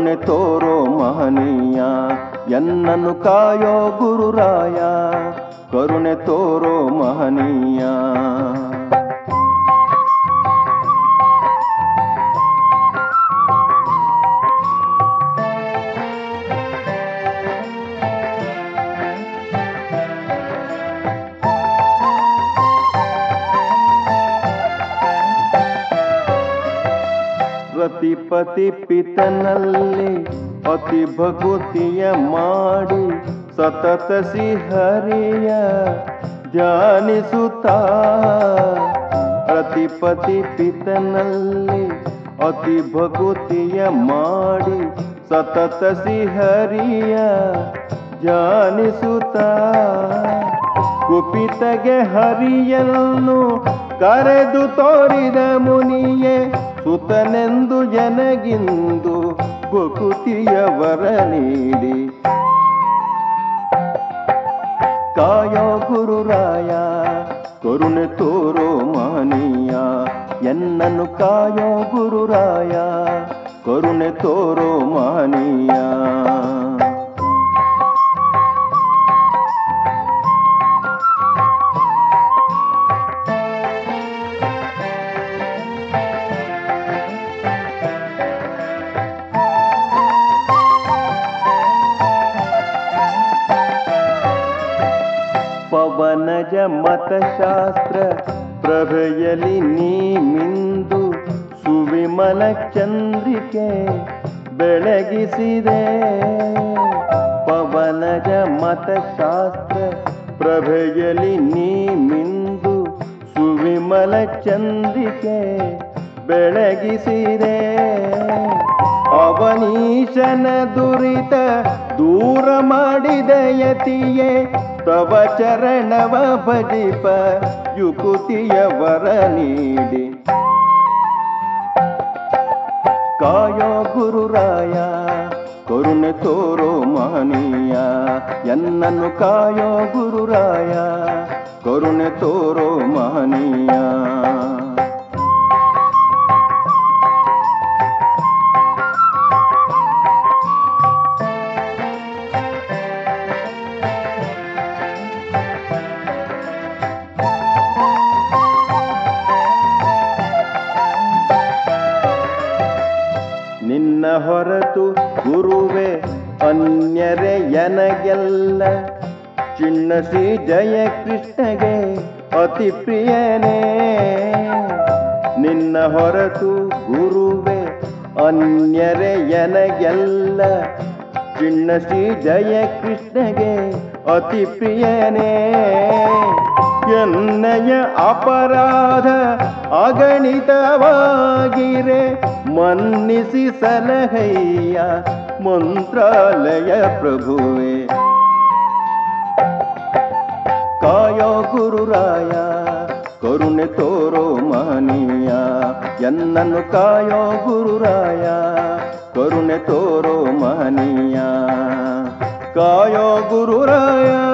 ಕರುಣೆ ತೋರೋ ಮಹನೀಯ ಎನ್ನನ್ನು ಕಾಯೋ ಗುರುರಾಯ ಕರುಣೆ ತೋರೋ ಮಹನೀಯ ರತಿಪತಿ ಪಿತನಲ್ಲಿ ಅತಿ ಭಕುತಿಯ ಮಾಡಿ ಸತತ ಸಿಹರಿಯ ಧ್ಯಾನಿಸುತ್ತಾ ರತಿಪತಿ ಪಿತನಲ್ಲಿ ಅತಿ ಭಕುತಿಯ ಮಾಡಿ ಸತತ ಸಿಹರಿಯ ಧ್ಯಾನಿಸುತ್ತಾ ಕುಪಿತಗೆ ಹರಿಯನ್ನು ಕರೆದು ತೋರಿದ ಮುನಿಯೇ ಸುತನೆಂದು ಜನಗಿಂದು ಬಕುತಿಯ ವರ ನೀಡಿ ಕಾಯೋ ಗುರುರಾಯ ಕರುಣೆ ತೋರೋ ಮಹನೀಯ ಎನ್ನನ್ನು ಕಾಯೋ ಗುರುರಾಯ ಕರುಣೆ ತೋರೋ ಮಹನೀಯ ಪವನಜ ಮತಶಾಸ್ತ್ರ ಪ್ರಭೆಯಲಿ ನೀ ಮಿಂದು ಸುವಿಮಲ ಚಂದ್ರಿಕೆ ಬೆಳಗಿಸಿದೆ ಪವನಜ ಮತಶಾಸ್ತ್ರ ಪ್ರಭೆಯಲಿ ನೀ ಮಿಂದು ಸುವಿಮಲ ಚಂದ್ರಿಕೆ ಬೆಳಗಿಸಿದೆ ಅವನೀಶನ ದುರಿತ ದೂರ ಮಾಡಿದ ಯತಿಯೇ ತವ ಚರಣವ ಭಜಿಪ ಯುಕುತಿಯ ವರ ನೀಡಿ ಕಾಯೋ ಗುರುರಾಯ ಕರುಣೆ ತೋರೋ ಮಹನೀಯ ಎನ್ನನ್ನು ಕಾಯೋ ಗುರುರಾಯ ಕರುಣೆ ತೋರೋ ಮಹನೀಯ ನಿನ್ನ ಹೊರತು ಗುರುವೆ ಅನ್ಯರೆ ಎನಗೆಲ್ಲ ಚಿನ್ನ ಶ್ರೀ ಜಯ ಕೃಷ್ಣಗೆ ಅತಿ ಪ್ರಿಯನೇ ನಿನ್ನ ಹೊರತು ಗುರುವೆ ಅನ್ಯರೆ ಎನಗೆಲ್ಲ ಚಿನ್ನ ಶ್ರೀ ಜಯ ಕೃಷ್ಣಗೆ ಅತಿ ಪ್ರಿಯನೇ ಎನ್ನಯ ಅಪರಾಧ ಅಗಣಿತವಾಗಿರೆ ಮನ್ನಿಸಿ ಸಲಹಯ್ಯ ಮಂತ್ರಾಲಯ ಪ್ರಭುವೆ ಕಾಯೋ ಗುರುರಾಯ ಕರುಣೆ ತೋರೋ ಮಹನೀಯ ಎನ್ನನ್ನು ಕಾಯೋ ಗುರುರಾಯ ಕರುಣೆ ತೋರೋ ಮಹನೀಯ ಕಾಯೋ ಗುರುರಾಯ